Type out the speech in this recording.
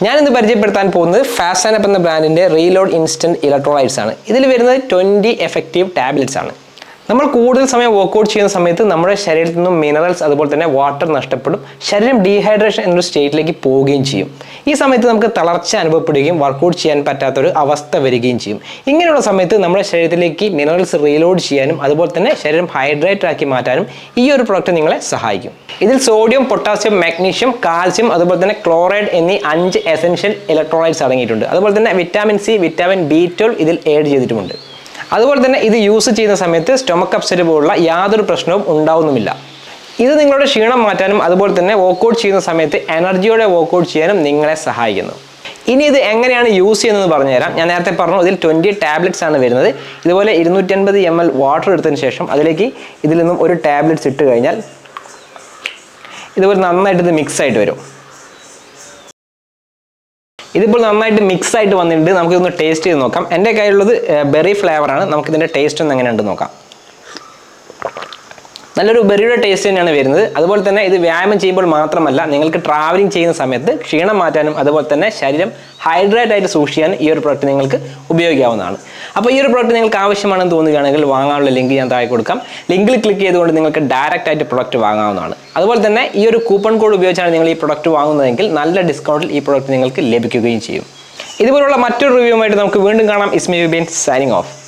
ഞാനിന്ന് പരിചയപ്പെടുത്താൻ പോകുന്നത് ഫാസാനപ്പ് എന്ന ബ്രാൻഡിൻ്റെ റീലോഡ് ഇൻസ്റ്റൻറ്റ് ഇലക്ട്രോലൈറ്റ്സ് ആണ് ഇതിൽ വരുന്നത് ട്വൻറ്റി എഫക്റ്റീവ് ടാബ്ലറ്റ്സ് ആണ് നമ്മൾ കൂടുതൽ സമയം വർക്കൗട്ട് ചെയ്യുന്ന സമയത്ത് നമ്മുടെ ശരീരത്തിൽ നിന്നും മിനറൽസ് അതുപോലെ തന്നെ വാട്ടർ നഷ്ടപ്പെടും ശരീരം ഡീഹൈഡ്രേഷൻ എന്നൊരു സ്റ്റേറ്റിലേക്ക് പോവുകയും ചെയ്യും ഈ സമയത്ത് നമുക്ക് തളർച്ച അനുഭവപ്പെടുകയും വർക്കൗട്ട് ചെയ്യാൻ പറ്റാത്തൊരു അവസ്ഥ വരികയും ചെയ്യും ഇങ്ങനെയുള്ള സമയത്ത് നമ്മുടെ ശരീരത്തിലേക്ക് മിനറൽസ് റീലോഡ് ചെയ്യാനും അതുപോലെ തന്നെ ശരീരം ഹൈഡ്രേറ്റ് ആക്കി മാറ്റാനും ഈ ഒരു പ്രോഡക്റ്റ് നിങ്ങളെ സഹായിക്കും ഇതിൽ സോഡിയം പൊട്ടാസ്യം മാഗ്നീഷ്യം കാൽസ്യം അതുപോലെ തന്നെ ക്ലോറൈഡ് എന്നീ അഞ്ച് എസെൻഷ്യൽ ഇലക്ട്രോലൈറ്റ്സ് അടങ്ങിയിട്ടുണ്ട് അതുപോലെ തന്നെ vitamin C vitamin B twelve ഇതിൽ ആഡ് ചെയ്തിട്ടുമുണ്ട് അതുപോലെ തന്നെ ഇത് യൂസ് ചെയ്യുന്ന സമയത്ത് സ്റ്റൊമക്ക് അപ്സെറ്റ് പോലുള്ള യാതൊരു പ്രശ്നവും ഉണ്ടാവുന്നുമില്ല ഇത് നിങ്ങളുടെ ക്ഷീണം മാറ്റാനും അതുപോലെ തന്നെ വർക്കൗട്ട് ചെയ്യുന്ന സമയത്ത് എനർജിയോടെ വർക്കൗട്ട് ചെയ്യാനും നിങ്ങളെ സഹായിക്കുന്നു ഇനി ഇത് എങ്ങനെയാണ് യൂസ് ചെയ്യുന്നത് പറഞ്ഞുതരാം ഞാൻ നേരത്തെ പറഞ്ഞു ഇതിൽ ട്വൻറ്റി ടാബ്ലറ്റ്സ് ആണ് വരുന്നത് ഇതുപോലെ ഇരുന്നൂറ്റൻപത് എം എൽ വാട്ടർ എടുത്തതിന് ശേഷം അതിലേക്ക് ഇതിൽ നിന്നും ഒരു ടാബ്ലറ്റ്സ് ഇട്ട് കഴിഞ്ഞാൽ ഇതുപോലെ നന്നായിട്ട് ഇത് മിക്സ് ആയിട്ട് വരും ഇതിപ്പോൾ നന്നായിട്ട് മിക്സ് ആയിട്ട് വന്നിട്ടുണ്ട് നമുക്കിതൊന്ന് ടേസ്റ്റ് ചെയ്ത് നോക്കാം എൻ്റെ കയ്യിലുള്ളത് ബെറി ഫ്ലേവറാണ് നമുക്കിതിൻ്റെ ടേസ്റ്റ് ഒന്ന് എങ്ങനെയുണ്ട് നോക്കാം നല്ലൊരു ബെറിയുടെ ടേസ്റ്റ് തന്നെയാണ് വരുന്നത് അതുപോലെ തന്നെ ഇത് വ്യായാമം ചെയ്യുമ്പോൾ മാത്രമല്ല നിങ്ങൾക്ക് ട്രാവലിംഗ് ചെയ്യുന്ന സമയത്ത് ക്ഷീണം മാറ്റാനും അതുപോലെ തന്നെ ശരീരം ഹൈഡ്രേറ്റ് ആയിട്ട് സൂക്ഷിക്കാനും ഈ ഒരു പ്രോഡക്റ്റ് നിങ്ങൾക്ക് ഉപയോഗിക്കാവുന്നതാണ് അപ്പോൾ ഈ ഒരു പ്രോഡക്റ്റ് നിങ്ങൾക്ക് ആവശ്യമാണെന്ന് തോന്നുകയാണെങ്കിൽ വാങ്ങാനുള്ള ലിങ്ക് ഞാൻ താഴെ കൊടുക്കാം ലിങ്കിൽ ക്ലിക്ക് ചെയ്തുകൊണ്ട് നിങ്ങൾക്ക് ഡയറക്റ്റ് ആയിട്ട് പ്രൊഡക്റ്റ് വാങ്ങാവുന്നതാണ് അതുപോലെ തന്നെ ഈ ഒരു കൂപ്പൺ കോഡ് ഉപയോഗിച്ചാണ് നിങ്ങൾ ഈ പ്രൊഡക്റ്റ് വാങ്ങുന്നതെങ്കിൽ നല്ല ഡിസ്കൗണ്ടിൽ ഈ പ്രൊഡക്റ്റ് നിങ്ങൾക്ക് ലഭിക്കുകയും ചെയ്യും ഇതുപോലുള്ള മറ്റൊരു റിവ്യൂമായിട്ട് നമുക്ക് വീണ്ടും കാണാം ഇസ്മി ബിൻ സൈനിങ് ഓഫ്